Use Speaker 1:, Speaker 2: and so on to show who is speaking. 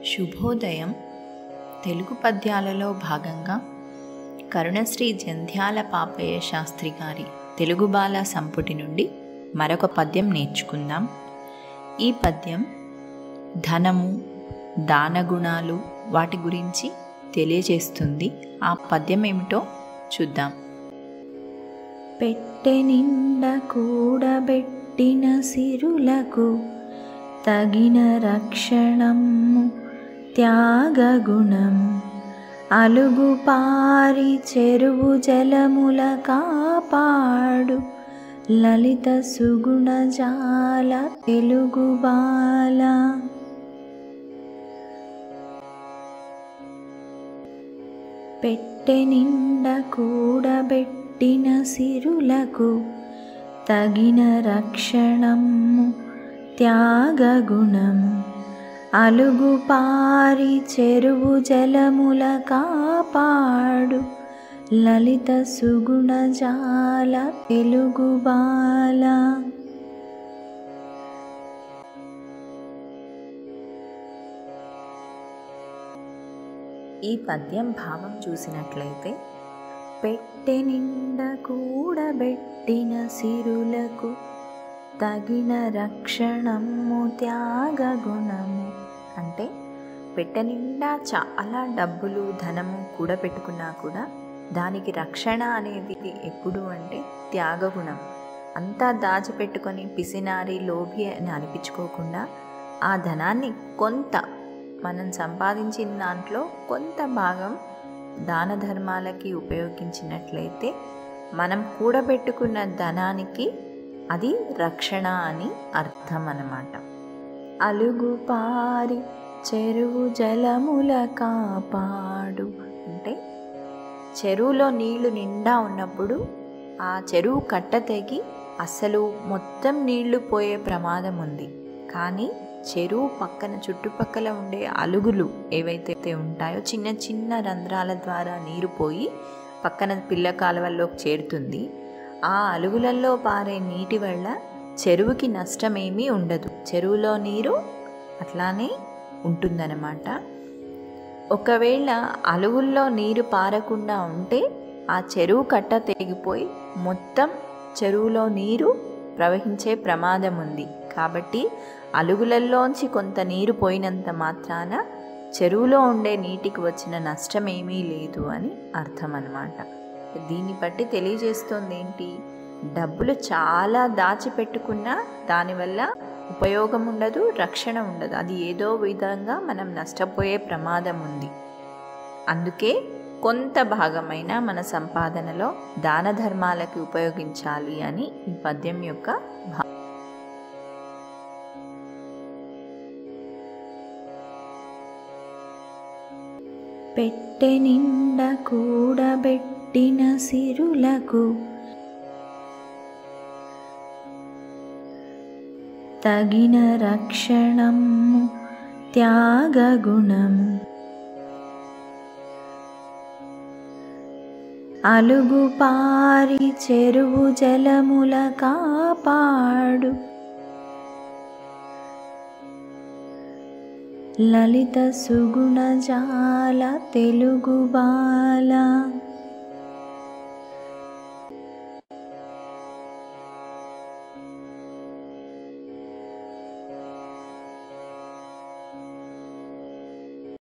Speaker 1: శుభోదయం తెలుగు పద్యాలలో భాగంగా కరుణశ్రీ జంధ్యాల పాపయ్య శాస్త్రి గారి తెలుగు బాల సంపుటి నుండి మరొక పద్యం నేర్చుకుందాం ఈ పద్యం ధనము దానగుణాలు వాటి గురించి తెలియజేస్తుంది ఆ పద్యం ఏమిటో చూద్దాం
Speaker 2: పెట్టె నిండా కూడబెట్టిన సిరులకు తగిన రక్షణము త్యాగగుణం అలుగు పారి చెరువు జలముల కాపాడు లలిత సుగుణ జాల తెలుగు బాల పెట్టె నిండా కూడబెట్టిన సిరులకు తగిన రక్షణము త్యాగగుణం అలుగు పారి చెరువు జలముల కాపాడు లలిత సుగుణ జాల తెలుగు బాల
Speaker 1: ఈ పద్యం భావం చూసినట్లయితే
Speaker 2: పెట్టె నిండా కూడబెట్టిన సిరులకు తగిన రక్షణము త్యాగగుణము
Speaker 1: అంటే పెట్టె నిండా చాలా డబ్బులు ధనము కూడబెట్టుకున్నా కూడా దానికి రక్షణ అనేది ఎప్పుడు అంటే త్యాగగుణం అంతా దాచిపెట్టుకొని పిసినారి లోభి అని అనిపించుకోకుండా ఆ ధనాన్ని కొంత మనం సంపాదించిన దాంట్లో కొంత భాగం దాన ధర్మాలకి ఉపయోగించినట్లయితే మనం కూడబెట్టుకున్న ధనానికి అది రక్షణ అని అర్థం అన్నమాట
Speaker 2: అలుగు పారి చెరువు జలముల కాపాడు
Speaker 1: అంటే చెరువులో నీళ్లు నిండా ఉన్నప్పుడు ఆ చెరువు కట్ట తెగి అసలు మొత్తం నీళ్లు పోయే ప్రమాదం ఉంది కానీ చెరువు పక్కన చుట్టుపక్కల ఉండే అలుగులు ఏవైతే ఉంటాయో చిన్న చిన్న రంధ్రాల ద్వారా నీరు పోయి పక్కన పిల్ల కాలువల్లోకి చేరుతుంది ఆ అలుగులలో పారే నీటి వల్ల చెరువుకి నష్టమేమీ ఉండదు చెరువులో నీరు అట్లానే ఉంటుందన్నమాట ఒకవేళ అలుగుల్లో నీరు పారకుండా ఉంటే ఆ చెరువు కట్ట తెగిపోయి మొత్తం చెరువులో నీరు ప్రవహించే ప్రమాదం ఉంది కాబట్టి అలుగులలోంచి కొంత నీరు పోయినంత మాత్రాన చెరువులో ఉండే నీటికి వచ్చిన నష్టం ఏమీ లేదు అని అర్థం అన్నమాట దీన్ని బట్టి తెలియజేస్తోంది ఏంటి డబ్బులు చాలా దాచిపెట్టుకున్నా దానివల్ల ఉపయోగం ఉండదు రక్షణ ఉండదు అది ఏదో విధంగా మనం నష్టపోయే ప్రమాదం ఉంది అందుకే కొంత భాగమైన మన సంపాదనలో దాన ధర్మాలకి ఉపయోగించాలి అని ఈ పద్యం యొక్క భా
Speaker 2: పెట్టె నిండా కూడబెట్టిన సిరులకు తగిన రక్షణము త్యాగగుణం అలుగు పారి చెరువు జలముల కాపాడు లలిత సుగుణ జాల తెలుగు బాల